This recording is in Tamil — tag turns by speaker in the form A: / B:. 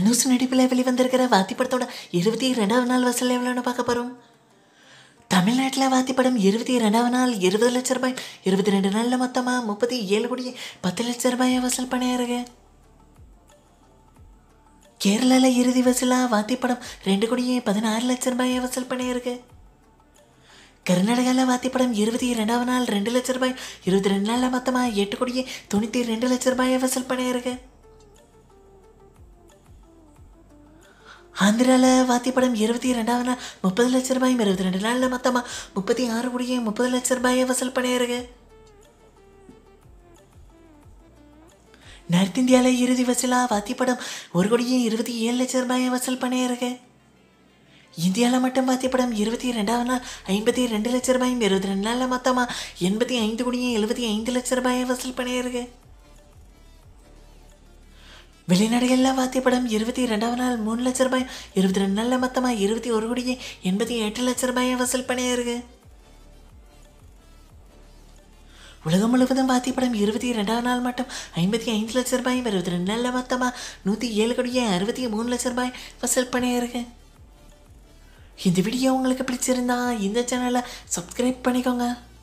A: தனுஷ் நடிப்பில் வெளிவந்திருக்கிற வாத்தி படத்தோட இருபத்தி ரெண்டாவது நாள் வசூல் எவ்வளோன்னு பார்க்க போகிறோம் தமிழ்நாட்டில் வாத்தி படம் இருபத்தி ரெண்டாவது நாள் இருபது லட்ச ரூபாய் இருபத்தி ரெண்டு நாளில் மொத்தமாக முப்பத்தி ஏழு கோடி பத்து லட்ச ரூபாயை வசூல் பண்ணியிருக்கு கேரளாவில் இறுதி வசூலாக வாத்தி படம் ரெண்டு கோடியே பதினாறு லட்ச ரூபாயை வசூல் பண்ணியிருக்கு கர்நாடகாவில் வாத்தி படம் இருபத்தி ரெண்டாவது நாள் ரெண்டு லட்ச ரூபாய் இருபத்தி ரெண்டு நாளில் மொத்தமாக எட்டு கோடியே தொண்ணூற்றி ரெண்டு லட்ச ரூபாயை வசூல் பண்ணியிருக்கு ஆந்திராவில் வாத்தி படம் இருபத்தி ரெண்டாவது நாள் முப்பது லட்ச ரூபாயும் இருபத்தி ரெண்டு நாளில் மொத்தமாக முப்பத்தி ஆறு கோடியே முப்பது லட்ச ரூபாயை வசூல் பண்ணியிருக்கு நார்த் இந்தியாவில் இறுதி வசூலாக வாத்தி படம் ஒரு கோடியே இருபத்தி ஏழு லட்ச ரூபாயை வசூல் பண்ணியிருக்கு இந்தியாவில் மட்டும் வாத்தி படம் இருபத்தி ரெண்டாவது நாள் ஐம்பத்தி ரெண்டு லட்ச ரூபாயும் இருபத்தி ரெண்டு நாளில் மொத்தமாக எண்பத்தி ஐந்து கோடியே எழுபத்தி ஐந்து லட்ச ரூபாயை வசூல் பண்ணியிருக்கு வெளிநாடுகளில் வாத்திய படம் இருபத்தி ரெண்டாவது நாள் மூணு லட்ச ரூபாய் இருபத்தி ரெண்டு நாளில் மொத்தமாக இருபத்தி ஒரு கோடியே எண்பத்தி எட்டு லட்ச ரூபாயை வசூல் பண்ணியிருக்கு உலகம் முழுவதும் வாத்திய படம் இருபத்தி ரெண்டாவது நாள் மட்டும் ஐம்பத்தி ஐந்து லட்ச ரூபாயும் இருபத்தி ரெண்டு நாளில் மொத்தமாக நூற்றி ஏழு கோடியே அறுபத்தி மூணு லட்ச ரூபாய் வசூல் பண்ணியிருக்கு இந்த வீடியோ உங்களுக்கு பிடிச்சிருந்தா இந்த சேனலை சப்ஸ்கிரைப் பண்ணிக்கோங்க